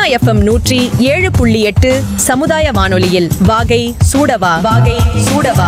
Sona FM நூற்றி ஏழு புள்ளி எட்டு சமுதாய வானொலியில் வாகை சூடவா வாகை சூடவா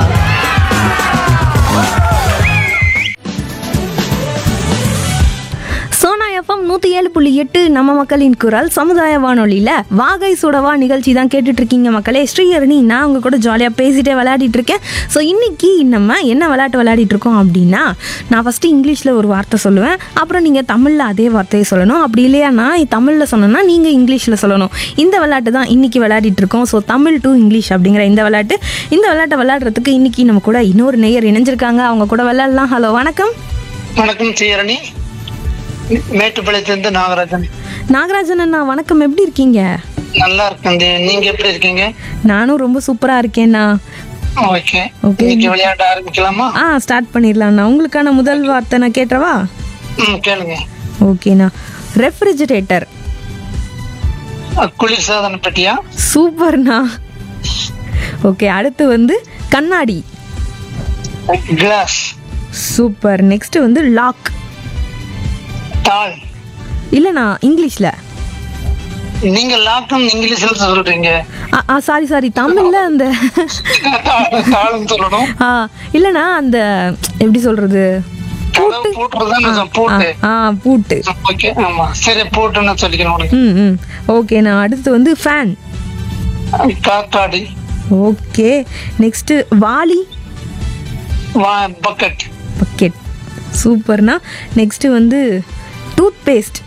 சோனா எஃப்எம் நூற்றி ஏழு புள்ளி எட்டு நம்ம மக்களின் குரல் சமுதாய வானொலியில் வாகை சுடவா நிகழ்ச்சி தான் கேட்டுட்டு இருக்கீங்க மக்களே ஸ்ரீஹரணி நான் உங்க கூட ஜாலியாக பேசிட்டே விளையாடிட்டு இருக்கேன் ஸோ இன்னைக்கு நம்ம என்ன விளையாட்டு விளையாடிட்டு இருக்கோம் அப்படின்னா நான் ஃபஸ்ட்டு இங்கிலீஷில் ஒரு வார்த்தை சொல்லுவேன் அப்புறம் நீங்கள் தமிழில் அதே வார்த்தையை சொல்லணும் அப்படி இல்லையா நான் தமிழில் சொன்னேன்னா நீங்கள் இங்கிலீஷில் சொல்லணும் இந்த விளையாட்டு தான் இன்னைக்கு விளையாடிட்டு இருக்கோம் ஸோ தமிழ் டு இங்கிலீஷ் அப்படிங்கிற இந்த விளையாட்டு இந்த விளையாட்டை விளையாடுறதுக்கு இன்னைக்கு நம்ம கூட இன்னொரு நேயர் இணைஞ்சிருக்காங்க அவங்க கூட விளையாடலாம் ஹலோ வணக்கம் வணக்கம் சீரணி மேட்டுப்பாளையத்திலிருந்து நாகராஜன் நாகராஜன் அண்ணா வணக்கம் எப்படி இருக்கீங்க நல்லா இருக்கேன் தி- நீங்க எப்படி இருக்கீங்க நானும் ரொம்ப சூப்பரா இருக்கேண்ணா ஓகே Okay. இன்னைக்கு விளையாட ஆரம்பிக்கலாமா ஆ ஸ்டார்ட் பண்ணிடலாம்ண்ணா உங்களுக்கான முதல் வார்த்தை நான் கேட்டவா ம் கேளுங்க ஓகேண்ணா ரெஃப்ரிஜிரேட்டர் அஹ், குளிர்சாதன பெட்டியா சூப்பர்ண்ணா ஓகே அடுத்து வந்து கண்ணாடி கிளாஸ் சூப்பர் நெக்ஸ்ட் வந்து லாக் டால் இல்லைண்ணா இங்கிலீஷில் நீங்க லாக்கம் இங்கிலீஷ்ல சொல்றீங்க ஆ சாரி சாரி தமிழில் அந்த டால்னு சொல்லணும் ஆ இல்லைண்ணா அந்த எப்படி சொல்கிறது கதவு பூட்டுறதுதான் பூட்டு ஆ பூட்டு ஓகே ஆமா சரி பூட்டுன்னு சொல்லிக்கிறேன் உனக்கு ம் ம் ஓகேண்ணா அடுத்து வந்து ஃபேன் காத்தாடி ஓகே நெக்ஸ்ட்டு வாளி வா பக்கெட் பக்கெட் சூப்பர்ண்ணா நெக்ஸ்ட்டு வந்து டூத் பேஸ்ட்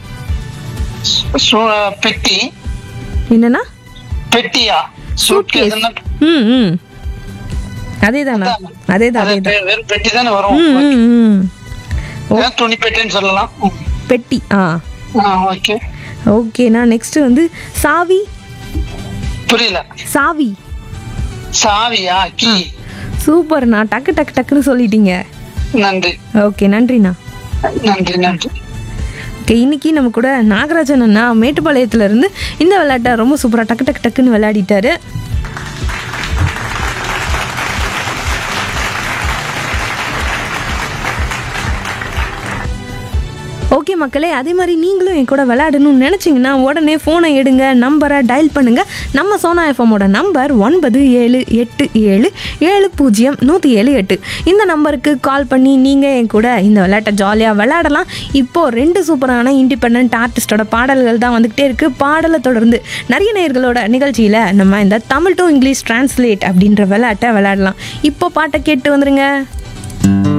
பெட்டி என்னண்ணா பெட்டியா Suitcase. சூட்கேஸ்னா ம் ம் அதே தானா அதே தான் அது அதே தான் பே- வெறும் பெட்டி தானே வரும் ம் ம் ம் அதான் துணி பெட்டின்னு சொல்லலாம் பெட்டி ஆ ஆ ஓகே ஓகேண்ணா நெக்ஸ்ட்டு வந்து சாவி புரியல சாவி சாவியா கீ சூப்பர்ண்ணா டக்கு டக்கு டக்குன்னு சொல்லிட்டீங்க நன்றி ஓகே நன்றிண்ணா நன்றி நன்றி ஓகே இன்னைக்கு நம்ம கூட நாகராஜன் அண்ணா மேட்டுப்பாளையத்துல இருந்து இந்த விளையாட்டை ரொம்ப சூப்பராக டக்கு டக்கு டக்குன்னு விளையாடிட்டாரு ஓகே மக்களே அதே மாதிரி நீங்களும் என் கூட விளையாடணும்னு நினச்சிங்கன்னா உடனே ஃபோனை எடுங்க நம்பரை டயல் பண்ணுங்க நம்ம சோனா எஃப்எம்மோட நம்பர் ஒன்பது ஏழு எட்டு ஏழு ஏழு பூஜ்ஜியம் நூற்றி ஏழு எட்டு இந்த நம்பருக்கு கால் பண்ணி நீங்கள் என் கூட இந்த விளையாட்டை ஜாலியாக விளையாடலாம் இப்போது ரெண்டு சூப்பரான இண்டிபெண்ட் ஆர்டிஸ்டோட பாடல்கள் தான் வந்துக்கிட்டே இருக்குது பாடலை தொடர்ந்து நிறைய நேயர்களோட நிகழ்ச்சியில் நம்ம இந்த தமிழ் டு இங்கிலீஷ் டிரான்ஸ்லேட் அப்படின்ற விளையாட்டை விளையாடலாம் இப்போ பாட்டை கேட்டு வந்துருங்க